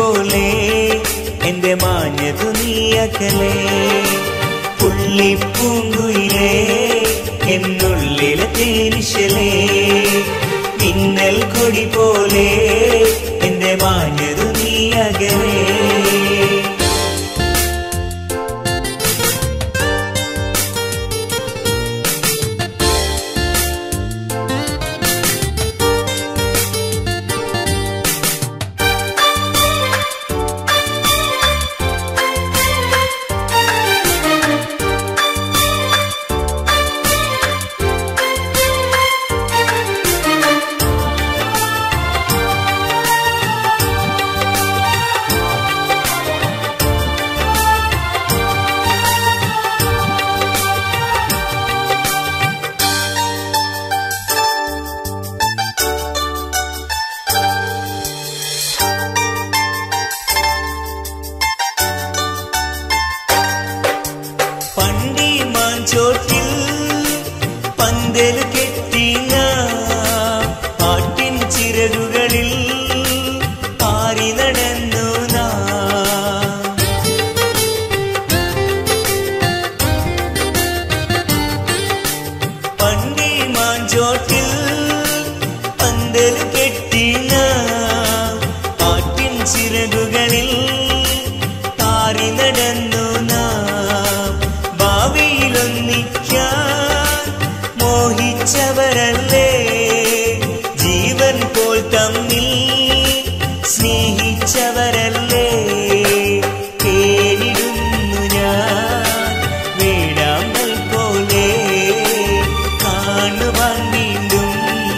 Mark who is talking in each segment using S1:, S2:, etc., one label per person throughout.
S1: പോലെ എന്റെ മാഞ്ഞതു നീയകലേ പുള്ളിപ്പൂങ്കുയിലേ എന്നുള്ളിലെ തേനിശലേ മിന്നൽ കൊടി പോലെ എന്റെ മാഞ്ഞതു നീയകലേ പണ്ടി മാഞ്ചോട്ടിൽ പന്തൽ കെട്ടിന പാട്ടിൻ ചിറകുകളിൽ പാറി നടന്നു നാം പണ്ടി മാഞ്ചോട്ടിൽ പന്തൽ കെട്ടിന പാട്ടിൻ ചിറകുകളിൽ പാറി നടന്നു നാം ഭാവിയിലൊന്നിക്കാൻ മോഹിച്ചവരല്ലേ ജീവൻ പോൽ തമ്മിൽ സ്നേഹിച്ചവരല്ലേ പേരിടുന്നു ഞാൻ വേടാമ്പൽ പോലെ കാണുവാൻ വീണ്ടും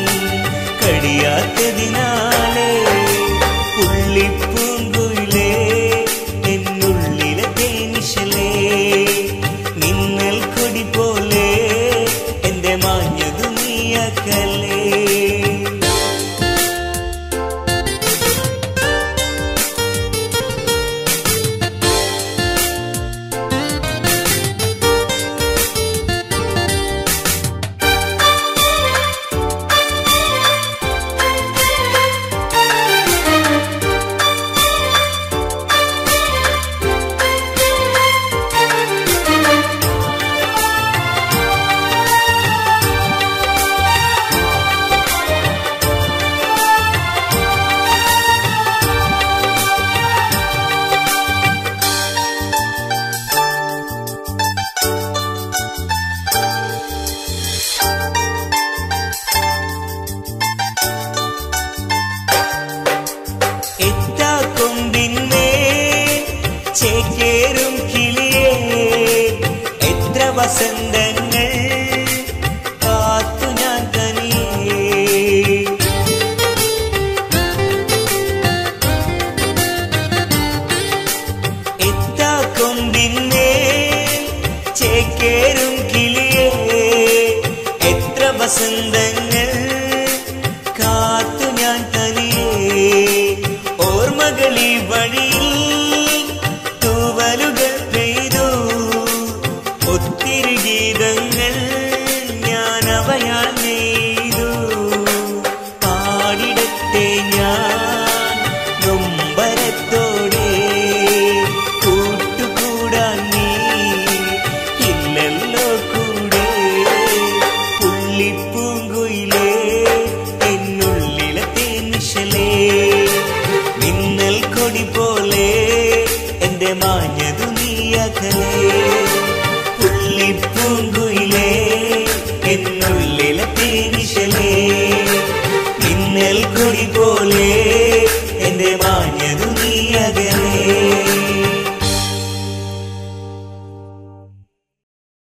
S1: കഴിയാത്തതിനാലേ പുള്ളിപ്പൂങ്കുയിലേ എന്നുള്ളിലെ തേനിശലേ മിന്നൽ കൊടി പോലെ എന്റെ മാഞ്ഞതു നീയക്കലേ എത്താ കൊമ്പിന്മേ ചേക്കേറും കിളിയേ എത്ര വസന്തങ്ങൾ കാത്തു ഞാൻ തനിയേ എത്താ കൊമ്പിന്മേ ചേക്കേറും കിളിയേ എത്ര വസന്തങ്ങൾ കാത്തു ഞാൻ തനിയേ ഓർമ്മകളി വഴിയിൽ തൂവലുകൾ പെയ്തു ഒത്തിരി ഗീതങ്ങൾ ഞാൻ അവയാൽ നെയ്തു പാടിടത്തെ ഞാൻ നൊമ്പരത്തോടെ കൂട്ടുകൂടാൻ നീ ഇല്ലല്ലോ കൂടെ പുള്ളിപ്പൂങ്കുയിലേ എന്നുള്ളിലെ തേനിശലേ മിന്നൽ കൊടി പോലെ എന്റെ മാഞ്ഞതു നീയകലേ പുള്ളിപ്പൂങ്കു